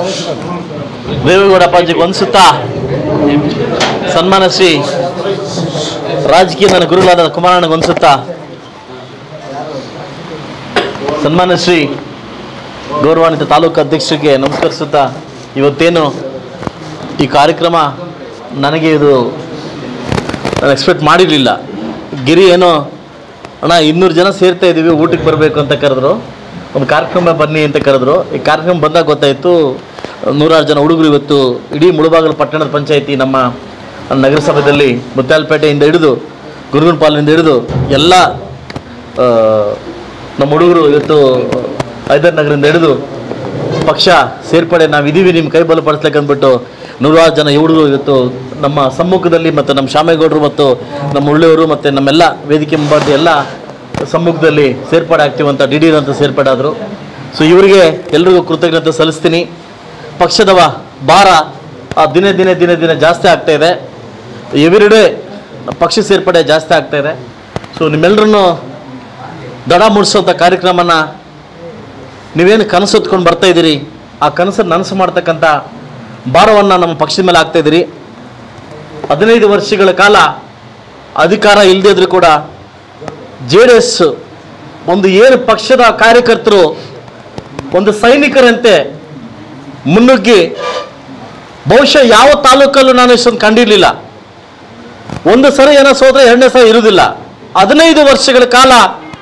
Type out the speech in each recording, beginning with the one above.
ದೇವೇಗೌಡ ಅಪ್ಪಾಜಿಗೆ ಒಂದು ಸುತ್ತ ಸನ್ಮಾನ ಶ್ರೀ ರಾಜಕೀಯ ನನ್ನ ಗುರುಗಳಾದ ಕುಮಾರಣ್ಣಗೆ ಒಂದು ಸುತ್ತ ಸನ್ಮಾನ ಶ್ರೀ ಗೌರವಾನ್ವಿತ ತಾಲೂಕು ಅಧ್ಯಕ್ಷರಿಗೆ ನಮಸ್ಕರಿಸುತ್ತಾ ಇವತ್ತೇನು ಈ ಕಾರ್ಯಕ್ರಮ ನನಗೆ ಇದು ನಾನು ಎಕ್ಸ್ಪೆಕ್ಟ್ ಮಾಡಿರಲಿಲ್ಲ ಗಿರಿ ಏನೋ ಅಣ್ಣ ಇನ್ನೂರು ಜನ ಸೇರ್ತಾ ಇದ್ದೀವಿ ಊಟಕ್ಕೆ ಬರಬೇಕು ಅಂತ ಕರೆದ್ರು ಒಂದು ಕಾರ್ಯಕ್ರಮ ಬನ್ನಿ ಅಂತ ಕರೆದ್ರು ಈ ಕಾರ್ಯಕ್ರಮ ಬಂದಾಗ ಗೊತ್ತಾಯಿತು ನೂರಾರು ಜನ ಹುಡುಗರು ಇವತ್ತು ಇಡೀ ಮುಳುಬಾಗಲು ಪಟ್ಟಣದ ಪಂಚಾಯಿತಿ ನಮ್ಮ ನಗರಸಭೆಯಲ್ಲಿ ಮುತ್ತಾಲಪೇಟೆಯಿಂದ ಹಿಡಿದು ಗುರುಗುಂಪಾಲಿನಿಂದ ಹಿಡಿದು ಎಲ್ಲ ಆ, ನಮ್ಮ ಹುಡುಗರು ಇವತ್ತು ಹೈದರ್ ನಗರದಿಂದ ಹಿಡಿದು ಪಕ್ಷ ಸೇರ್ಪಡೆ ನಾವು ಇದೀವಿ ನಿಮ್ಮ ಕೈ ಬಲಪಡಿಸ್ಲಿಕ್ಕೆ ಅಂದ್ಬಿಟ್ಟು ನೂರಾರು ಜನ ಹುಡುಗರು ಇವತ್ತು ನಮ್ಮ ಸಮ್ಮುಖದಲ್ಲಿ ಮತ್ತು ನಮ್ಮ ಶಾಮೇಗೌಡರು ಮತ್ತು ನಮ್ಮ ಉಳ್ಳೆಯವರು ಮತ್ತು ನಮ್ಮೆಲ್ಲ ವೇದಿಕೆ ಮುಂಬಾರ್ದು ಎಲ್ಲ ಸಮ್ಮುಖದಲ್ಲಿ ಸೇರ್ಪಡೆ ಆಗ್ತೀವಂತ ದಿಢೀರ್ ಅಂತ ಸೇರ್ಪಡೆ ಆದರು ಸೊ ಇವರಿಗೆ ಎಲ್ರಿಗೂ ಕೃತಜ್ಞತೆ ಸಲ್ಲಿಸ್ತೀನಿ ಪಕ್ಷದವ ಭಾರ ಆ ದಿನೇ ದಿನೇ ದಿನೇ ದಿನೇ ಜಾಸ್ತಿ ಆಗ್ತಾ ಇದೆ ಎವ್ರಿ ಡೇ ಪಕ್ಷ ಸೇರ್ಪಡೆ ಜಾಸ್ತಿ ಆಗ್ತಾ ಇದೆ ಸೊ ನಿಮ್ಮೆಲ್ಲರನ್ನು ದಡ ಮೂಡಿಸೋಂಥ ಕಾರ್ಯಕ್ರಮನ ನೀವೇನು ಕನಸು ಹೊತ್ಕೊಂಡು ಬರ್ತಾ ಇದ್ದೀರಿ ಆ ಕನಸನ್ನು ನನಸು ಮಾಡ್ತಕ್ಕಂಥ ಭಾರವನ್ನು ನಮ್ಮ ಪಕ್ಷದ ಮೇಲೆ ಆಗ್ತಾ ಇದ್ದೀರಿ ಹದಿನೈದು ವರ್ಷಗಳ ಕಾಲ ಅಧಿಕಾರ ಇಲ್ಲದೇ ಇದ್ರೂ ಕೂಡ ಜೆ ಡಿ ಎಸ್ ಒಂದು ಏನು ಪಕ್ಷದ ಕಾರ್ಯಕರ್ತರು ಒಂದು ಸೈನಿಕರಂತೆ ಮುನ್ನುಗ್ಗಿ ಬಹುಶಃ ಯಾವ ತಾಲೂಕಲ್ಲೂ ನಾನು ಇಷ್ಟೊಂದು ಕಂಡಿರಲಿಲ್ಲ ಒಂದು ಸರಿ ಏನೋ ಸೋದ್ರೆ ಎರಡನೇ ಸರಿ ಇರುವುದಿಲ್ಲ ಹದಿನೈದು ವರ್ಷಗಳ ಕಾಲ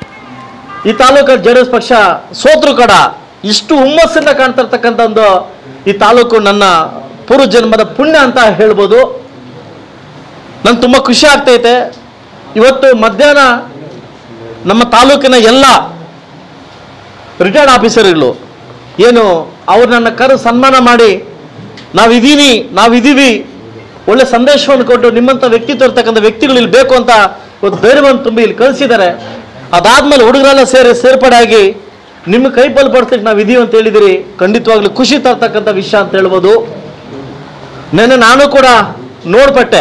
ಈ ತಾಲೂಕು ಜೆ ಡಿ ಎಸ್ ಪಕ್ಷ ಸೋತ್ರು ಕಡ ಇಷ್ಟು ಹುಮ್ಮಸ್ಸಿಂದ ಕಾಣ್ತಾ ಇರ್ತಕ್ಕಂಥ ಒಂದು ಈ ತಾಲೂಕು ನನ್ನ ಪೂರ್ವ ಜನ್ಮದ ಪುಣ್ಯ ಅಂತ ಹೇಳ್ಬೋದು ನಂಗೆ ತುಂಬ ಖುಷಿ ಆಗ್ತೈತೆ ಇವತ್ತು ಮಧ್ಯಾಹ್ನ ನಮ್ಮ ತಾಲೂಕಿನ ಎಲ್ಲ ರಿಟೈರ್ಡ್ ಆಫೀಸರ್ಗಳು ಏನು ಅವ್ರು ನನ್ನ ಕರೆ ಸನ್ಮಾನ ಮಾಡಿ ನಾವಿದ್ದೀವಿ ನಾವಿದ್ದೀವಿ ಒಳ್ಳೆ ಸಂದೇಶವನ್ನು ಕೊಟ್ಟು ನಿಮ್ಮಂಥ ವ್ಯಕ್ತಿತ್ವ ಇರ್ತಕ್ಕಂಥ ವ್ಯಕ್ತಿಗಳು ಇಲ್ಲಿ ಬೇಕು ಅಂತ ಇವತ್ತು ಧೈರ್ಯವನ್ನು ತುಂಬಿ ಇಲ್ಲಿ ಕಳಿಸಿದ್ದಾರೆ ಅದಾದ್ಮೇಲೆ ಹುಡುಗರೆಲ್ಲ ಸೇರಿ ಸೇರ್ಪಡೆ ಆಗಿ ನಿಮ್ಮ ಕೈ ಬಲಪಡಿಸ್ಲಿಕ್ಕೆ ನಾವು ಇದೀವಿ ಅಂತ ಹೇಳಿದಿರಿ ಖಂಡಿತವಾಗ್ಲೂ ಖುಷಿ ತರ್ತಕ್ಕಂಥ ವಿಷಯ ಅಂತ ಹೇಳ್ಬೋದು ನೆನ್ನೆ ನಾನು ಕೂಡ ನೋಡ್ಪಟ್ಟೆ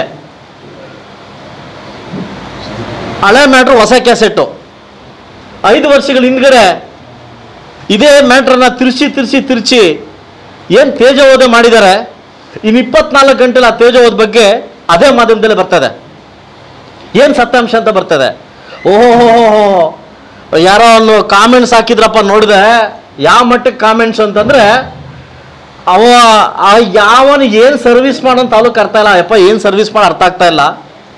ಹಳೆ ಮ್ಯಾಟ್ರ್ ಹೊಸ ಕ್ಯಾಸೆಟ್ಟು ಐದು ವರ್ಷಗಳ ಹಿಂದ್ಗಡೆ ಇದೇ ಮ್ಯಾಟ್ರನ್ನ ತಿರ್ಚಿ ತಿರ್ಚಿ ತಿರ್ಚಿ ಏನು ತೇಜೋವಧೆ ಮಾಡಿದ್ದಾರೆ ಇನ್ನು ಇಪ್ಪತ್ನಾಲ್ಕು ಗಂಟೆಲಿ ಆ ತೇಜೋವಧ ಬಗ್ಗೆ ಅದೇ ಮಾಧ್ಯಮದಲ್ಲಿ ಬರ್ತದೆ ಏನು ಸತ್ಯಾಂಶ ಅಂತ ಬರ್ತದೆ ಓಹೋ ಯಾರೋ ಒಂದು ಕಾಮೆಂಟ್ಸ್ ಹಾಕಿದ್ರಪ್ಪ ನೋಡಿದೆ ಯಾವ ಮಟ್ಟಕ್ಕೆ ಕಾಮೆಂಟ್ಸ್ ಅಂತಂದ್ರೆ ಅವ ಆ ಯಾವನು ಏನು ಸರ್ವಿಸ್ ಮಾಡೋನ್ ತಾಲೂಕು ಅರ್ಥ ಇಲ್ಲ ಯಪ್ಪ ಏನು ಸರ್ವಿಸ್ ಮಾಡಿ ಅರ್ಥ ಆಗ್ತಾ ಇಲ್ಲ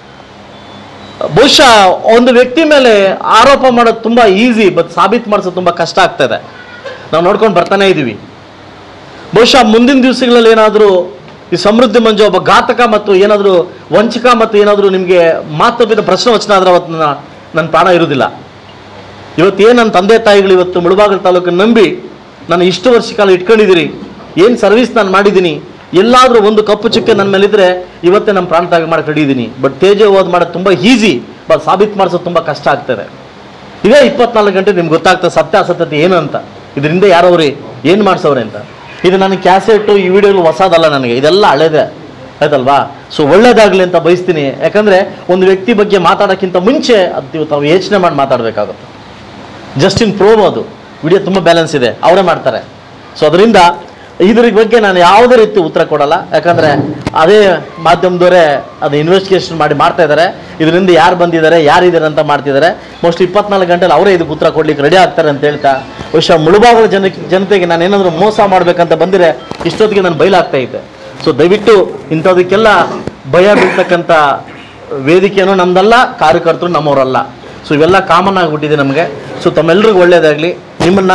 ಬಹುಶಃ ಒಂದು ವ್ಯಕ್ತಿ ಮೇಲೆ ಆರೋಪ ಮಾಡೋದು ತುಂಬ ಈಸಿ ಬಟ್ ಸಾಬೀತು ಮಾಡಿಸೋದು ತುಂಬ ಕಷ್ಟ ಆಗ್ತದೆ ನಾವು ನೋಡ್ಕೊಂಡು ಬರ್ತಾನೆ ಇದ್ದೀವಿ ಬಹುಶಃ ಮುಂದಿನ ದಿವಸಗಳಲ್ಲಿ ಏನಾದರೂ ಈ ಸಮೃದ್ಧಿ ಮಂಜು ಒಬ್ಬ ಘಾತಕ ಮತ್ತು ಏನಾದರೂ ವಂಚಕ ಮತ್ತು ಏನಾದರೂ ನಿಮಗೆ ಮಾತಬ್ಬಿದ ಪ್ರಶ್ನೆ ವಚನ ಆದ್ರೆ ಅವತ್ತು ನನ್ನ ನನ್ನ ಪ್ರಾಣ ಇರುವುದಿಲ್ಲ ಇವತ್ತು ಏನು ನನ್ನ ತಂದೆ ತಾಯಿಗಳು ಇವತ್ತು ಮುಳುಬಾಗಲ್ ತಾಲೂಕು ನಂಬಿ ನಾನು ಇಷ್ಟು ವರ್ಷ ಕಾಲ ಇಟ್ಕೊಂಡಿದ್ದೀರಿ ಏನು ಸರ್ವಿಸ್ ನಾನು ಮಾಡಿದ್ದೀನಿ ಎಲ್ಲಾದರೂ ಒಂದು ಕಪ್ಪು ಚುಕ್ಕೆ ನನ್ನ ಮೇಲಿದ್ರೆ ಇವತ್ತೇ ನಮ್ಮ ಪ್ರಾಣ ತ್ಯಾಗ ಮಾಡಿ ಕಡಿದ್ದೀನಿ ಬಟ್ ತೇಜ ಓದ್ ಮಾಡೋದು ತುಂಬ ಈಸಿ ಬಟ್ ಸಾಬೀತು ಮಾಡಿಸೋದು ತುಂಬ ಕಷ್ಟ ಆಗ್ತದೆ ಇದೇ ಇಪ್ಪತ್ನಾಲ್ಕು ಗಂಟೆ ನಿಮ್ಗೆ ಗೊತ್ತಾಗ್ತದೆ ಸತ್ಯಾಸತ್ಯತೆ ಏನು ಅಂತ ಇದರಿಂದ ಯಾರವ್ರಿ ಏನು ಮಾಡಿಸವ್ರೆ ಅಂತ ಇದು ನನ್ನ ಕ್ಯಾಸೆಟ್ಟು ಈ ವಿಡಿಯೋಗಳು ಹೊಸದಲ್ಲ ನನಗೆ ಇದೆಲ್ಲ ಹಳೇದೆ ಆಯ್ತಲ್ವಾ ಸೊ ಒಳ್ಳೇದಾಗಲಿ ಅಂತ ಬಯಸ್ತೀನಿ ಯಾಕಂದರೆ ಒಂದು ವ್ಯಕ್ತಿ ಬಗ್ಗೆ ಮಾತಾಡೋಕ್ಕಿಂತ ಮುಂಚೆ ಅದು ತಾವು ಯೋಚನೆ ಮಾಡಿ ಮಾತಾಡಬೇಕಾಗುತ್ತೆ ಜಸ್ಟ್ ಇನ್ ಪ್ರೋಮ್ ಅದು ವಿಡಿಯೋ ತುಂಬ ಬ್ಯಾಲೆನ್ಸ್ ಇದೆ ಅವರೇ ಮಾಡ್ತಾರೆ ಸೊ ಅದರಿಂದ ಇದ್ರ ಬಗ್ಗೆ ನಾನು ಯಾವುದೇ ರೀತಿ ಉತ್ತರ ಕೊಡಲ್ಲ ಯಾಕಂದರೆ ಅದೇ ಮಾಧ್ಯಮದವರೇ ಅದು ಇನ್ವೆಸ್ಟಿಗೇಷನ್ ಮಾಡಿ ಮಾಡ್ತಾ ಇದ್ದಾರೆ ಇದರಿಂದ ಯಾರು ಬಂದಿದ್ದಾರೆ ಯಾರಿದ್ದಾರೆ ಅಂತ ಮಾಡ್ತಿದ್ದಾರೆ ಮೋಸ್ಟ್ ಇಪ್ಪತ್ನಾಲ್ಕು ಗಂಟೆಲಿ ಅವರೇ ಇದಕ್ಕೆ ಉತ್ತರ ಕೊಡ್ಲಿಕ್ಕೆ ರೆಡಿ ಆಗ್ತಾರೆ ಅಂತ ಹೇಳ್ತಾ ಬಹುಶಃ ಮುಳುಬಾಗಲ ಜನಕ್ಕೆ ಜನತೆಗೆ ನಾನು ಏನಾದರೂ ಮೋಸ ಮಾಡ್ಬೇಕಂತ ಬಂದರೆ ಇಷ್ಟೊತ್ತಿಗೆ ನಾನು ಬಯಲಾಗ್ತಾ ಇದ್ದೆ ಸೊ ದಯವಿಟ್ಟು ಇಂಥದಕ್ಕೆಲ್ಲ ಭಯ ಬೀಳ್ತಕ್ಕಂಥ ವೇದಿಕೆನೂ ನಮ್ದಲ್ಲ ಕಾರ್ಯಕರ್ತರು ನಮ್ಮವರಲ್ಲ ಸೊ ಇವೆಲ್ಲ ಕಾಮನ್ ಆಗಿಬಿಟ್ಟಿದೆ ನಮಗೆ ಸೊ ತಮ್ಮೆಲ್ರಿಗೂ ಒಳ್ಳೆಯದಾಗಲಿ ನಿಮ್ಮನ್ನು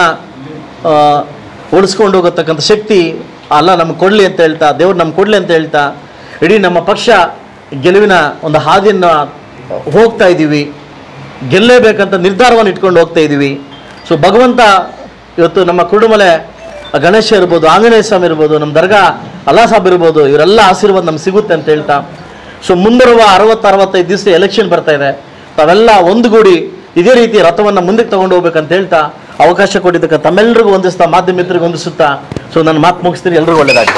ಉಳಿಸ್ಕೊಂಡು ಹೋಗತಕ್ಕಂಥ ಶಕ್ತಿ ಅಲ್ಲ ನಮ್ಗೆ ಕೊಡಲಿ ಅಂತ ಹೇಳ್ತಾ ದೇವ್ರು ನಮ್ಗೆ ಕೊಡಲಿ ಅಂತ ಹೇಳ್ತಾ ಇಡೀ ನಮ್ಮ ಪಕ್ಷ ಗೆಲುವಿನ ಒಂದು ಹಾದಿಯನ್ನು ಹೋಗ್ತಾ ಇದ್ದೀವಿ ಗೆಲ್ಲೇಬೇಕಂತ ನಿರ್ಧಾರವನ್ನು ಇಟ್ಕೊಂಡು ಹೋಗ್ತಾ ಇದ್ದೀವಿ ಸೊ ಭಗವಂತ ಇವತ್ತು ನಮ್ಮ ಕುರುಡುಮಲೆ ಗಣೇಶ ಇರ್ಬೋದು ಆಂಜನೇಯ ಸ್ವಾಮಿ ಇರ್ಬೋದು ನಮ್ಮ ದರ್ಗಾ ಅಲ್ಲಾ ಸಾಬ್ ಇರ್ಬೋದು ಇವರೆಲ್ಲ ಆಶೀರ್ವಾದ ನಮ್ಗೆ ಸಿಗುತ್ತೆ ಅಂತ ಹೇಳ್ತಾ ಸೊ ಮುಂಬರುವ ಅರವತ್ತು ಅರವತ್ತೈದು ದಿವಸ ಎಲೆಕ್ಷನ್ ಬರ್ತಾ ಇದೆ ತಾವೆಲ್ಲ ಒಂದುಗೂಡಿ ಇದೇ ರೀತಿ ರಥವನ್ನು ಮುಂದಕ್ಕೆ ತಗೊಂಡು ಹೋಗ್ಬೇಕಂತ ಹೇಳ್ತಾ ಅವಕಾಶ ಕೊಟ್ಟಿದ್ದಕ್ಕೆ ತಮ್ಮೆಲ್ಲರಿಗೂ ಹೊಂದಿಸ್ತಾ ಮಾಧ್ಯಮ ಮಿತ್ರರಿಗೆ ಹೊಂದಿಸುತ್ತಾ ಸೊ ನನ್ನ ಮಾತು ಮುಗಿಸ್ತೀನಿ ಎಲ್ರಿಗೂ ಒಳ್ಳೆಯದಾಗಲಿ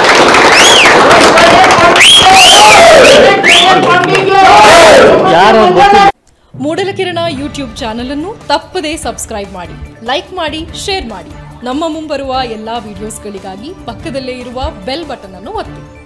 ಯಾರು ಗೊತ್ತಿಲ್ಲ ಮೂಡಲಕಿರಣ ಯೂಟ್ಯೂಬ್ ಚಾನಲ್ ಅನ್ನು ತಪ್ಪದೇ ಸಬ್ಸ್ಕ್ರೈಬ್ ಮಾಡಿ ಲೈಕ್ ಮಾಡಿ ಶೇರ್ ಮಾಡಿ ನಮ್ಮ ಮುಂಬರುವ ಎಲ್ಲಾ ವಿಡಿಯೋಸ್ಗಳಿಗಾಗಿ ಪಕ್ಕದಲ್ಲೇ ಇರುವ ಬೆಲ್ ಬಟನ್ ಅನ್ನು ಒತ್ತಿ